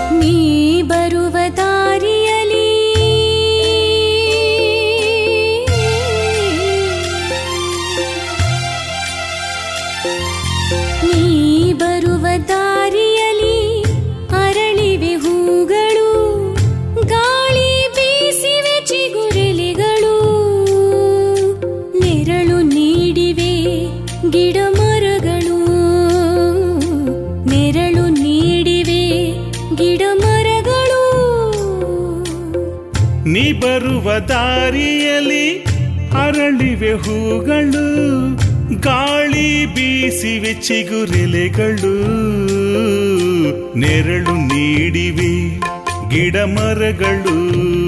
ನೀ ಬರುವ ದಾರಿಯಲಿ ನೀ ಬರುವ ದಾರಿಯಲಿ ಅರಳಿವೆ ಹೂಗಳು ಗಾಳಿ ಬೀಸಿವೆ ಚಿಗುರೆಲೆಗಳು ನೆರಳು ನೀಡಿವೆ ಗಿಡ ಮರಗಳು ನೆರಳು ನೀಡಿವೆ ಗಿಡ ಮರಗಳು ನೀ ಬರುವ ದಾರಿಯಲ್ಲಿ ಅರಳಿವೆ ಹೂಗಳು ಗಾಳಿ ಬೀಸಿವೆ ಚಿಗುರೆಲೆಗಳು ನೆರಳು ನೀಡಿವೆ ಗಿಡ ಮರಗಳು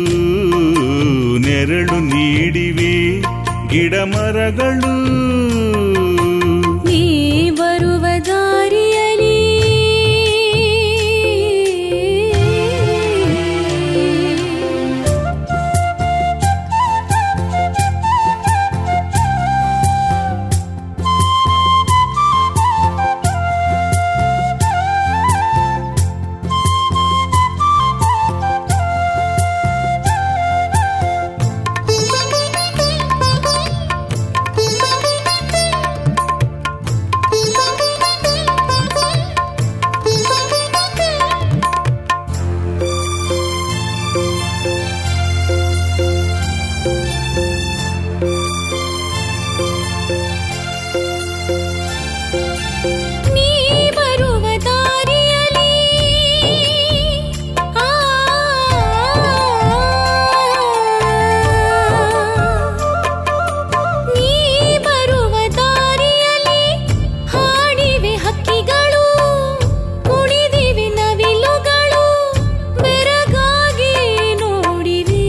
ನೆರಳು ನೀಡಿವೆ ಗಿಡ ಮರಗಳು ನೀ ಬರುವ ದಾರಿಯಲಿ ನೀ ಬರುವ ದಾರಿಯಲಿ ಆ ನೀ ಬರುವ ದಾರಿಯಲಿ ಹಾಡಿವೆ ಹಕ್ಕಿಗಳು ಕುಣಿದಿವೆ ನವಿಲುಗಳು ಬೆರಗಾಗಿ ನೋಡಿವೆ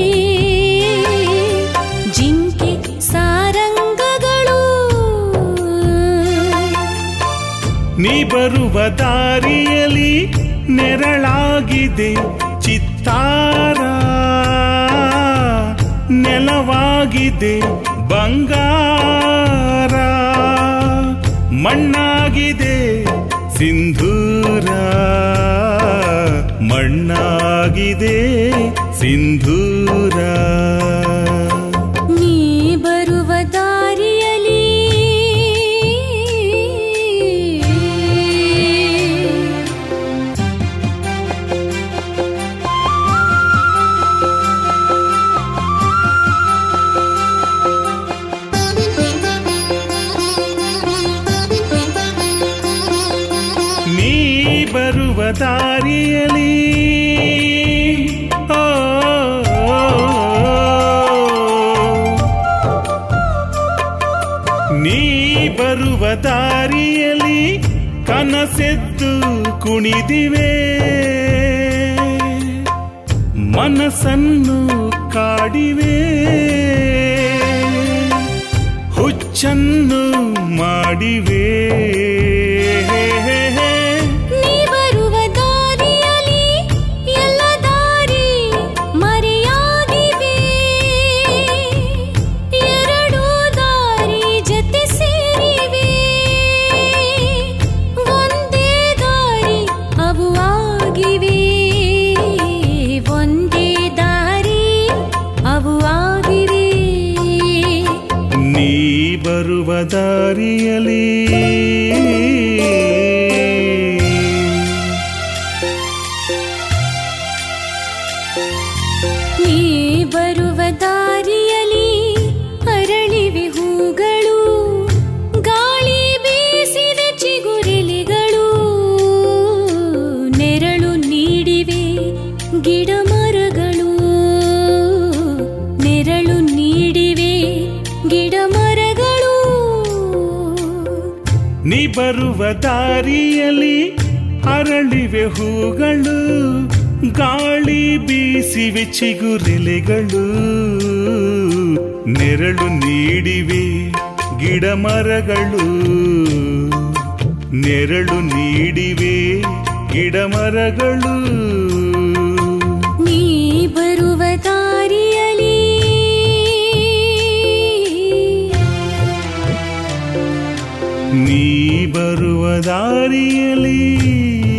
ಜಿಂಕೆ ಸಾರಂಗಗಳು ನೀ ಬರುವ ದಾರಿಯಲ್ಲಿ ನೆರಳಾಗಿದೆ ಚಿತ್ತಾರ ನೆಲವಾಗಿದೆ ಬಂಗಾರ ಮಣ್ಣಾಗಿದೆ ಸಿಂಧೂರ ಮಣ್ಣಾಗಿದೆ ಸಿಂಧೂರ ನೀ ಬರುವ ದಾರಿಯಲಿ ನೀ ಬರುವ ದಾರಿಯಲ್ಲಿ ಓ, ನೀ ಬರುವ ದಾರಿಯಲ್ಲಿ ಕನಸೆದ್ದು ಕುಣಿದಿವೆ ಮನಸ್ಸನ್ನು ಕಾಡಿವೆ ಹುಚ್ಚನ್ನು ಮಾಡಿವೆ ನೀ ಬರುವ ದಾರಿಯಲಿ ಎಲ್ಲ ದಾರಿ ಮರೆಯಾಗಿವೆ ಎರಡು ದಾರಿ ಜೊತೆ ಸೇರಿವೆ ಒಂದೇ ದಾರಿ ಅವು ಆಗಿವೆ ಒಂದೇ ದಾರಿ ಅವು ಆಗಿವೆ ನೀ ಬರುವ ದಾರಿಯಲ್ಲಿ ನೀ ಬರುವ ದಾರಿಯಲಿ ಅರಳಿವೆ ಹೂಗಳು ಗಾಳಿ ಬೀಸಿದೆ ಚಿಗುರೆಲೆಗಳು ನೆರಳು ನೀಡಿವೆ ಗಿಡ ಮರಗಳು ನೆರಳು ನೀಡಿವೆ ಗಿಡ ಮರಗಳು ನೀ ಬರುವ ದಾರಿಯಲ್ಲಿ ಅರಳಿವೆ ಹೂಗಳು ಗಾಳಿ ಬೀಸಿವೆ ಚಿಗುರೆಲೆಗಳು ನೆರಳು ನೀಡಿವೆ ಗಿಡ ಮರಗಳು ನೆರಳು ನೀಡಿವೆ ಗಿಡ ಮರಗಳು ನೀ ಬರುವ ದಾರಿಯಲಿ ನೀ ಬರುವ ದಾರಿಯಲ್ಲಿ